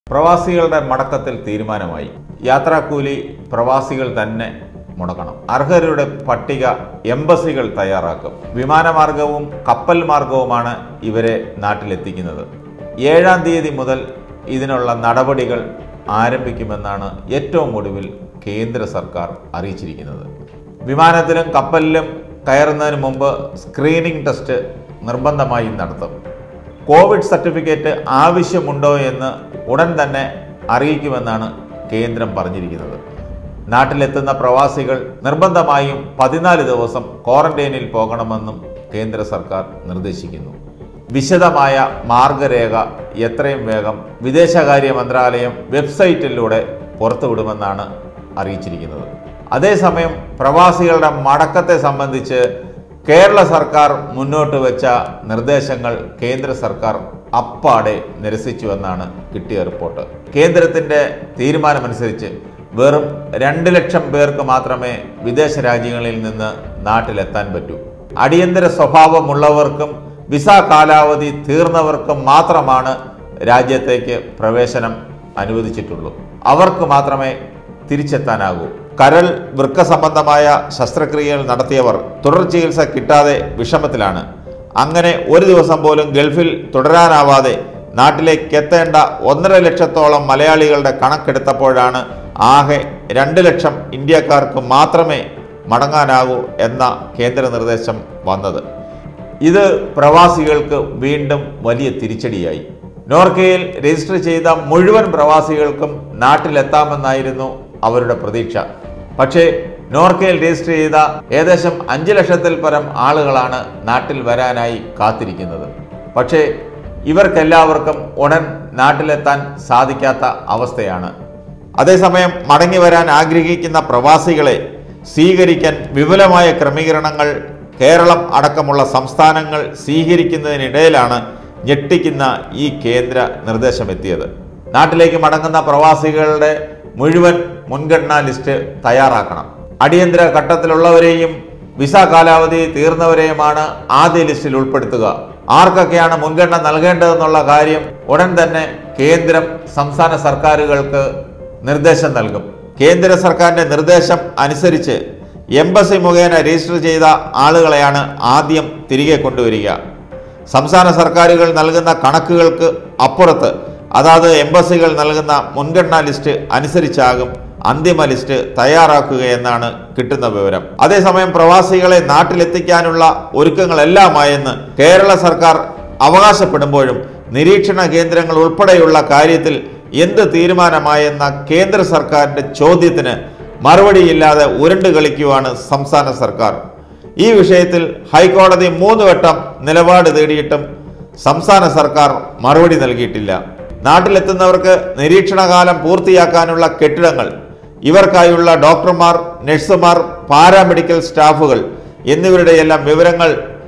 പ്രവാസികളുടെ മടക്കത്തിൽ തീരുമാനമായി യാത്രാക്കൂലി പ്രവാസികൾ തന്നെ മുടക്കണം അർഹരുടെ പട്ടിക എംബസികൾ തയ്യാറാക്കും വിമാനമാർഗവും കപ്പൽ മാർഗവുമാണ് ഇവരെ നാട്ടിലെത്തിക്കുന്നത് ഏഴാം തീയതി മുതൽ ഇതിനുള്ള നടപടികൾ ആരംഭിക്കുമെന്നാണ് ഏറ്റവും ഒടുവിൽ കേന്ദ്ര സർക്കാർ അറിയിച്ചിരിക്കുന്നത് വിമാനത്തിലും കപ്പലിലും കയറുന്നതിന് മുമ്പ് സ്ക്രീനിംഗ് ടെസ്റ്റ് നിർബന്ധമായും നടത്തും കോവിഡ് സർട്ടിഫിക്കറ്റ് ആവശ്യമുണ്ടോ എന്ന് ഉടൻ തന്നെ അറിയിക്കുമെന്നാണ് കേന്ദ്രം പറഞ്ഞിരിക്കുന്നത് നാട്ടിലെത്തുന്ന പ്രവാസികൾ നിർബന്ധമായും പതിനാല് ദിവസം ക്വാറന്റൈനിൽ പോകണമെന്നും കേന്ദ്ര സർക്കാർ നിർദ്ദേശിക്കുന്നു വിശദമായ മാർഗരേഖ എത്രയും വേഗം വിദേശകാര്യ മന്ത്രാലയം വെബ്സൈറ്റിലൂടെ പുറത്തുവിടുമെന്നാണ് അറിയിച്ചിരിക്കുന്നത് അതേസമയം പ്രവാസികളുടെ മടക്കത്തെ സംബന്ധിച്ച് കേരള സർക്കാർ മുന്നോട്ട് വെച്ച നിർദ്ദേശങ്ങൾ കേന്ദ്ര സർക്കാർ അപ്പാടെ നിരസിച്ചുവെന്നാണ് കിട്ടിയ റിപ്പോർട്ട് കേന്ദ്രത്തിന്റെ തീരുമാനമനുസരിച്ച് വെറും രണ്ട് ലക്ഷം പേർക്ക് മാത്രമേ വിദേശ രാജ്യങ്ങളിൽ നിന്ന് നാട്ടിലെത്താൻ പറ്റൂ അടിയന്തര സ്വഭാവമുള്ളവർക്കും വിസ കാലാവധി തീർന്നവർക്കും മാത്രമാണ് രാജ്യത്തേക്ക് പ്രവേശനം അനുവദിച്ചിട്ടുള്ളൂ അവർക്ക് മാത്രമേ തിരിച്ചെത്താനാകൂ കരൾ വൃക്ക സംബന്ധമായ ശസ്ത്രക്രിയകൾ നടത്തിയവർ തുടർ ചികിത്സ കിട്ടാതെ വിഷമത്തിലാണ് അങ്ങനെ ഒരു ദിവസം പോലും ഗൾഫിൽ തുടരാനാവാതെ നാട്ടിലേക്ക് എത്തേണ്ട ഒന്നര ലക്ഷത്തോളം മലയാളികളുടെ കണക്കെടുത്തപ്പോഴാണ് ആകെ രണ്ട് ലക്ഷം ഇന്ത്യക്കാർക്ക് മാത്രമേ മടങ്ങാനാകൂ എന്ന കേന്ദ്ര നിർദ്ദേശം വന്നത് ഇത് പ്രവാസികൾക്ക് വീണ്ടും വലിയ തിരിച്ചടിയായി നോർക്കയിൽ രജിസ്റ്റർ ചെയ്ത മുഴുവൻ പ്രവാസികൾക്കും നാട്ടിലെത്താമെന്നായിരുന്നു അവരുടെ പ്രതീക്ഷ പക്ഷേ നോർക്കയിൽ രജിസ്റ്റർ ചെയ്ത ഏകദേശം അഞ്ച് ലക്ഷത്തിൽ പരം ആളുകളാണ് നാട്ടിൽ വരാനായി കാത്തിരിക്കുന്നത് പക്ഷേ ഇവർക്കെല്ലാവർക്കും ഉടൻ നാട്ടിലെത്താൻ സാധിക്കാത്ത അവസ്ഥയാണ് അതേസമയം മടങ്ങി വരാൻ ആഗ്രഹിക്കുന്ന പ്രവാസികളെ സ്വീകരിക്കാൻ വിപുലമായ ക്രമീകരണങ്ങൾ കേരളം അടക്കമുള്ള സംസ്ഥാനങ്ങൾ സ്വീകരിക്കുന്നതിനിടയിലാണ് ഞെട്ടിക്കുന്ന ഈ കേന്ദ്ര നിർദ്ദേശമെത്തിയത് നാട്ടിലേക്ക് മടങ്ങുന്ന പ്രവാസികളുടെ മുഴുവൻ മുൻഗണനാ ലിസ്റ്റ് തയ്യാറാക്കണം അടിയന്തര ഘട്ടത്തിലുള്ളവരെയും വിസ കാലാവധി തീർന്നവരെയുമാണ് ആദ്യ ലിസ്റ്റിൽ ഉൾപ്പെടുത്തുക ആർക്കൊക്കെയാണ് മുൻഗണന നൽകേണ്ടതെന്നുള്ള കാര്യം ഉടൻ തന്നെ കേന്ദ്രം സംസ്ഥാന സർക്കാരുകൾക്ക് നിർദ്ദേശം നൽകും കേന്ദ്ര സർക്കാരിന്റെ നിർദ്ദേശം അനുസരിച്ച് എംബസി മുഖേന രജിസ്റ്റർ ചെയ്ത ആളുകളെയാണ് ആദ്യം തിരികെ കൊണ്ടുവരിക സംസ്ഥാന സർക്കാരുകൾ നൽകുന്ന കണക്കുകൾക്ക് അപ്പുറത്ത് അതാത് എംബസികൾ നൽകുന്ന മുൻഗണനാ ലിസ്റ്റ് അനുസരിച്ചാകും അന്തിമ ലിസ്റ്റ് തയ്യാറാക്കുകയെന്നാണ് കിട്ടുന്ന വിവരം അതേസമയം പ്രവാസികളെ നാട്ടിലെത്തിക്കാനുള്ള ഒരുക്കങ്ങളെല്ലാമായെന്ന് കേരള സർക്കാർ അവകാശപ്പെടുമ്പോഴും നിരീക്ഷണ കേന്ദ്രങ്ങൾ ഉൾപ്പെടെയുള്ള കാര്യത്തിൽ എന്ത് തീരുമാനമായെന്ന കേന്ദ്ര സർക്കാരിന്റെ ചോദ്യത്തിന് മറുപടിയില്ലാതെ ഉരുണ്ട് കളിക്കുവാണ് സംസ്ഥാന സർക്കാർ ഈ വിഷയത്തിൽ ഹൈക്കോടതി മൂന്ന് വട്ടം നിലപാട് തേടിയിട്ടും സംസ്ഥാന സർക്കാർ മറുപടി നൽകിയിട്ടില്ല നാട്ടിലെത്തുന്നവർക്ക് നിരീക്ഷണകാലം പൂർത്തിയാക്കാനുള്ള കെട്ടിടങ്ങൾ ഇവർക്കായുള്ള ഡോക്ടർമാർ നഴ്സുമാർ പാരാമെഡിക്കൽ സ്റ്റാഫുകൾ എന്നിവരുടെയെല്ലാം വിവരങ്ങൾ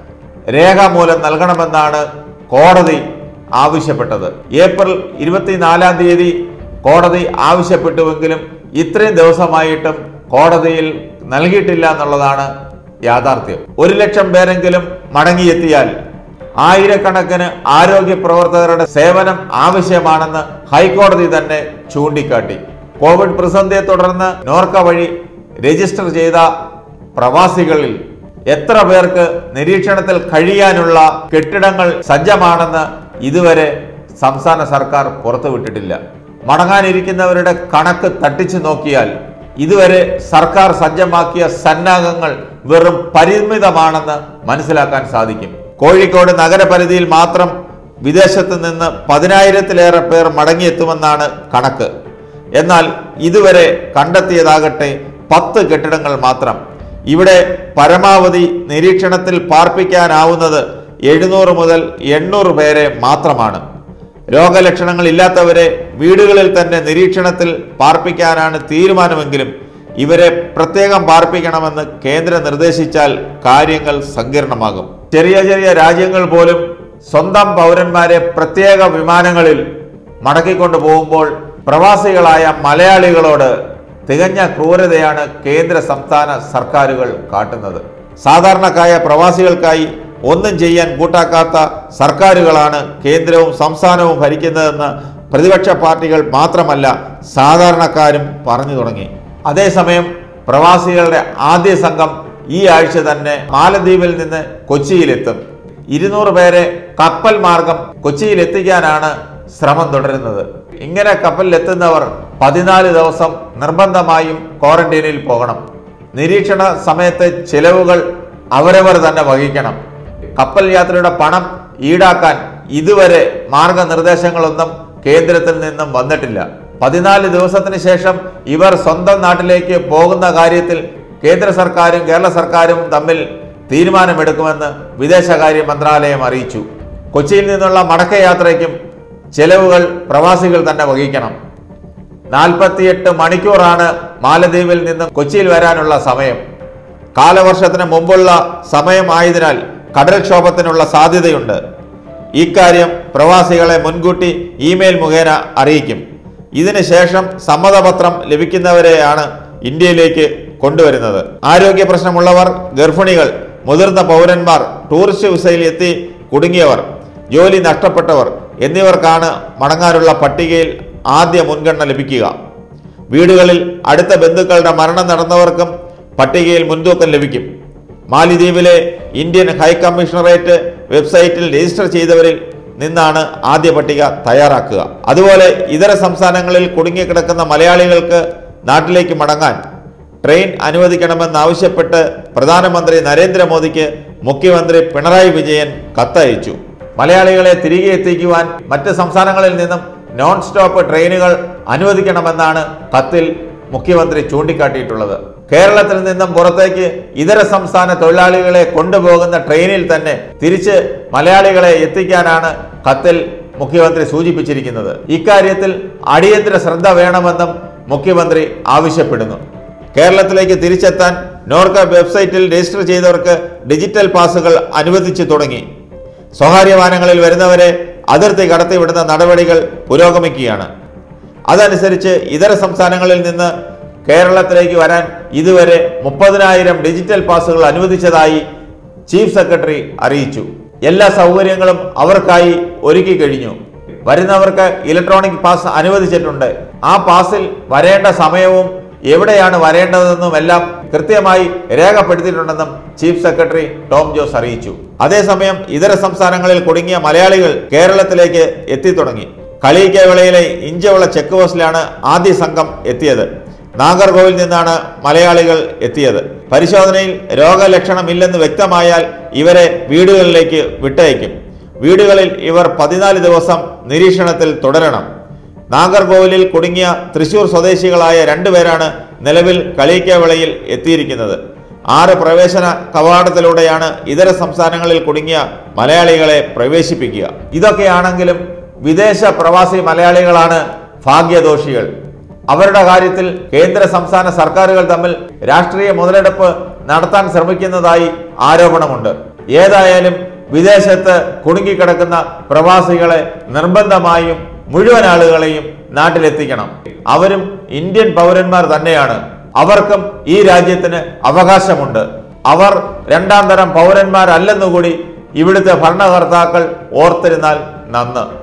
രേഖാമൂലം നൽകണമെന്നാണ് കോടതി ആവശ്യപ്പെട്ടത് ഏപ്രിൽ ഇരുപത്തിനാലാം തീയതി കോടതി ആവശ്യപ്പെട്ടുവെങ്കിലും ഇത്രയും ദിവസമായിട്ടും കോടതിയിൽ നൽകിയിട്ടില്ല എന്നുള്ളതാണ് യാഥാർത്ഥ്യം ഒരു ലക്ഷം പേരെങ്കിലും മടങ്ങിയെത്തിയാൽ ആയിരക്കണക്കിന് ആരോഗ്യ പ്രവർത്തകരുടെ സേവനം ആവശ്യമാണെന്ന് ഹൈക്കോടതി തന്നെ ചൂണ്ടിക്കാട്ടി കോവിഡ് പ്രതിസന്ധിയെ തുടർന്ന് നോർക്ക വഴി രജിസ്റ്റർ ചെയ്ത പ്രവാസികളിൽ എത്ര പേർക്ക് നിരീക്ഷണത്തിൽ കഴിയാനുള്ള കെട്ടിടങ്ങൾ സജ്ജമാണെന്ന് ഇതുവരെ സംസ്ഥാന സർക്കാർ പുറത്തുവിട്ടിട്ടില്ല മടങ്ങാനിരിക്കുന്നവരുടെ കണക്ക് തട്ടിച്ചു നോക്കിയാൽ ഇതുവരെ സർക്കാർ സജ്ജമാക്കിയ സന്നാഹങ്ങൾ വെറും പരിമിതമാണെന്ന് മനസ്സിലാക്കാൻ സാധിക്കും കോഴിക്കോട് നഗരപരിധിയിൽ മാത്രം വിദേശത്ത് നിന്ന് പതിനായിരത്തിലേറെ പേർ മടങ്ങിയെത്തുമെന്നാണ് കണക്ക് എന്നാൽ ഇതുവരെ കണ്ടെത്തിയതാകട്ടെ പത്ത് കെട്ടിടങ്ങൾ മാത്രം ഇവിടെ പരമാവധി നിരീക്ഷണത്തിൽ പാർപ്പിക്കാനാവുന്നത് എഴുന്നൂറ് മുതൽ എണ്ണൂറ് പേരെ മാത്രമാണ് രോഗലക്ഷണങ്ങൾ ഇല്ലാത്തവരെ വീടുകളിൽ തന്നെ നിരീക്ഷണത്തിൽ പാർപ്പിക്കാനാണ് തീരുമാനമെങ്കിലും ഇവരെ പ്രത്യേകം പാർപ്പിക്കണമെന്ന് കേന്ദ്രം നിർദ്ദേശിച്ചാൽ കാര്യങ്ങൾ സങ്കീർണമാകും ചെറിയ ചെറിയ രാജ്യങ്ങൾ പോലും സ്വന്തം പൗരന്മാരെ പ്രത്യേക വിമാനങ്ങളിൽ മടക്കിക്കൊണ്ടു പോകുമ്പോൾ പ്രവാസികളായ മലയാളികളോട് തികഞ്ഞ ക്രൂരതയാണ് കേന്ദ്ര സംസ്ഥാന സർക്കാരുകൾ കാട്ടുന്നത് സാധാരണക്കായ പ്രവാസികൾക്കായി ഒന്നും ചെയ്യാൻ കൂട്ടാക്കാത്ത സർക്കാരുകളാണ് കേന്ദ്രവും സംസ്ഥാനവും ഭരിക്കുന്നതെന്ന് പ്രതിപക്ഷ പാർട്ടികൾ മാത്രമല്ല സാധാരണക്കാരും പറഞ്ഞു തുടങ്ങി അതേസമയം പ്രവാസികളുടെ ആദ്യ സംഘം ഈ ആഴ്ച തന്നെ മാലദ്വീപിൽ നിന്ന് കൊച്ചിയിലെത്തും ഇരുന്നൂറ് പേരെ കപ്പൽ മാർഗം കൊച്ചിയിൽ എത്തിക്കാനാണ് ശ്രമം തുടരുന്നത് ഇങ്ങനെ കപ്പലിലെത്തുന്നവർ പതിനാല് ദിവസം നിർബന്ധമായും ക്വാറന്റൈനിൽ പോകണം നിരീക്ഷണ സമയത്തെ ചിലവുകൾ അവരവർ തന്നെ വഹിക്കണം കപ്പൽ യാത്രയുടെ പണം ഈടാക്കാൻ ഇതുവരെ മാർഗനിർദ്ദേശങ്ങളൊന്നും കേന്ദ്രത്തിൽ നിന്നും വന്നിട്ടില്ല പതിനാല് ദിവസത്തിന് ശേഷം ഇവർ സ്വന്തം നാട്ടിലേക്ക് പോകുന്ന കാര്യത്തിൽ കേന്ദ്ര സർക്കാരും കേരള സർക്കാരും തമ്മിൽ തീരുമാനമെടുക്കുമെന്ന് വിദേശകാര്യ മന്ത്രാലയം അറിയിച്ചു കൊച്ചിയിൽ നിന്നുള്ള മടക്കയാത്രയ്ക്കും ചെലവുകൾ പ്രവാസികൾ തന്നെ വഹിക്കണം നാൽപ്പത്തിയെട്ട് മണിക്കൂറാണ് മാലദ്വീപിൽ നിന്നും കൊച്ചിയിൽ വരാനുള്ള സമയം കാലവർഷത്തിന് മുമ്പുള്ള സമയമായതിനാൽ കടൽക്ഷോഭത്തിനുള്ള സാധ്യതയുണ്ട് ഇക്കാര്യം പ്രവാസികളെ മുൻകൂട്ടി ഇമെയിൽ മുഖേന അറിയിക്കും ഇതിനുശേഷം സമ്മതപത്രം ലഭിക്കുന്നവരെയാണ് ഇന്ത്യയിലേക്ക് കൊണ്ടുവരുന്നത് ആരോഗ്യ പ്രശ്നമുള്ളവർ ഗർഭിണികൾ മുതിർന്ന പൗരന്മാർ ടൂറിസ്റ്റ് വിസയിൽ എത്തി കുടുങ്ങിയവർ ജോലി നഷ്ടപ്പെട്ടവർ എന്നിവർക്കാണ് മടങ്ങാനുള്ള പട്ടികയിൽ ആദ്യ മുൻഗണന ലഭിക്കുക വീടുകളിൽ അടുത്ത ബന്ധുക്കളുടെ മരണം നടന്നവർക്കും പട്ടികയിൽ മുൻതൂക്കം ലഭിക്കും മാലിദ്വീപിലെ ഇന്ത്യൻ ഹൈക്കമ്മീഷണറേറ്റ് വെബ്സൈറ്റിൽ രജിസ്റ്റർ ചെയ്തവരിൽ നിന്നാണ് ആദ്യ പട്ടിക തയ്യാറാക്കുക അതുപോലെ ഇതര സംസ്ഥാനങ്ങളിൽ കുടുങ്ങിക്കിടക്കുന്ന മലയാളികൾക്ക് നാട്ടിലേക്ക് മടങ്ങാൻ ട്രെയിൻ അനുവദിക്കണമെന്നാവശ്യപ്പെട്ട് പ്രധാനമന്ത്രി നരേന്ദ്രമോദിക്ക് മുഖ്യമന്ത്രി പിണറായി വിജയൻ കത്തയച്ചു മലയാളികളെ തിരികെ എത്തിക്കുവാൻ മറ്റ് സംസ്ഥാനങ്ങളിൽ നിന്നും നോൺ സ്റ്റോപ്പ് ട്രെയിനുകൾ അനുവദിക്കണമെന്നാണ് കത്തിൽ മുഖ്യമന്ത്രി ചൂണ്ടിക്കാട്ടിയിട്ടുള്ളത് കേരളത്തിൽ നിന്നും പുറത്തേക്ക് ഇതര സംസ്ഥാന തൊഴിലാളികളെ കൊണ്ടുപോകുന്ന ട്രെയിനിൽ തന്നെ തിരിച്ച് മലയാളികളെ എത്തിക്കാനാണ് കത്തിൽ മുഖ്യമന്ത്രി സൂചിപ്പിച്ചിരിക്കുന്നത് ഇക്കാര്യത്തിൽ അടിയന്തര ശ്രദ്ധ വേണമെന്നും മുഖ്യമന്ത്രി ആവശ്യപ്പെടുന്നു കേരളത്തിലേക്ക് തിരിച്ചെത്താൻ നോർക്ക വെബ്സൈറ്റിൽ രജിസ്റ്റർ ചെയ്തവർക്ക് ഡിജിറ്റൽ പാസുകൾ അനുവദിച്ചു തുടങ്ങി സ്വകാര്യ വാഹനങ്ങളിൽ വരുന്നവരെ അതിർത്തി കടത്തിവിടുന്ന നടപടികൾ പുരോഗമിക്കുകയാണ് അതനുസരിച്ച് ഇതര സംസ്ഥാനങ്ങളിൽ നിന്ന് കേരളത്തിലേക്ക് വരാൻ ഇതുവരെ മുപ്പതിനായിരം ഡിജിറ്റൽ പാസുകൾ അനുവദിച്ചതായി ചീഫ് സെക്രട്ടറി അറിയിച്ചു എല്ലാ സൗകര്യങ്ങളും അവർക്കായി ഒരുക്കി കഴിഞ്ഞു വരുന്നവർക്ക് ഇലക്ട്രോണിക് പാസ് അനുവദിച്ചിട്ടുണ്ട് ആ പാസിൽ വരേണ്ട സമയവും എവിടെയാണ് വരേണ്ടതെന്നും എല്ലാം കൃത്യമായി രേഖപ്പെടുത്തിയിട്ടുണ്ടെന്നും ചീഫ് സെക്രട്ടറി ടോം ജോസ് അറിയിച്ചു അതേസമയം ഇതര സംസ്ഥാനങ്ങളിൽ കുടുങ്ങിയ മലയാളികൾ കേരളത്തിലേക്ക് എത്തിത്തുടങ്ങി കളിയിക്കവിളയിലെ ഇഞ്ചവിള ചെക്ക് പോസ്റ്റിലാണ് ആദ്യ സംഘം എത്തിയത് നാഗർകോവിൽ നിന്നാണ് മലയാളികൾ എത്തിയത് പരിശോധനയിൽ രോഗലക്ഷണമില്ലെന്ന് വ്യക്തമായാൽ ഇവരെ വീടുകളിലേക്ക് വിട്ടയക്കും വീടുകളിൽ ഇവർ പതിനാല് ദിവസം നിരീക്ഷണത്തിൽ തുടരണം നാഗർകോവിലിൽ കുടുങ്ങിയ തൃശൂർ സ്വദേശികളായ രണ്ടുപേരാണ് നിലവിൽ കളിയിക്കവിളയിൽ എത്തിയിരിക്കുന്നത് ആറ് പ്രവേശന കവാടത്തിലൂടെയാണ് ഇതര സംസ്ഥാനങ്ങളിൽ കുടുങ്ങിയ മലയാളികളെ പ്രവേശിപ്പിക്കുക ഇതൊക്കെയാണെങ്കിലും വിദേശ പ്രവാസി മലയാളികളാണ് ഭാഗ്യദോഷികൾ അവരുടെ കാര്യത്തിൽ കേന്ദ്ര സംസ്ഥാന സർക്കാരുകൾ തമ്മിൽ രാഷ്ട്രീയ മുതലെടുപ്പ് നടത്താൻ ശ്രമിക്കുന്നതായി ആരോപണമുണ്ട് ഏതായാലും വിദേശത്ത് കുടുങ്ങിക്കിടക്കുന്ന പ്രവാസികളെ നിർബന്ധമായും മുഴുവൻ ആളുകളെയും നാട്ടിലെത്തിക്കണം അവരും ഇന്ത്യൻ പൗരന്മാർ തന്നെയാണ് അവർക്കും ഈ രാജ്യത്തിന് അവകാശമുണ്ട് അവർ രണ്ടാം തരം പൗരന്മാരല്ലെന്നുകൂടി ഇവിടുത്തെ ഭരണകർത്താക്കൾ ഓർത്തിരുന്നാൽ നന്ന്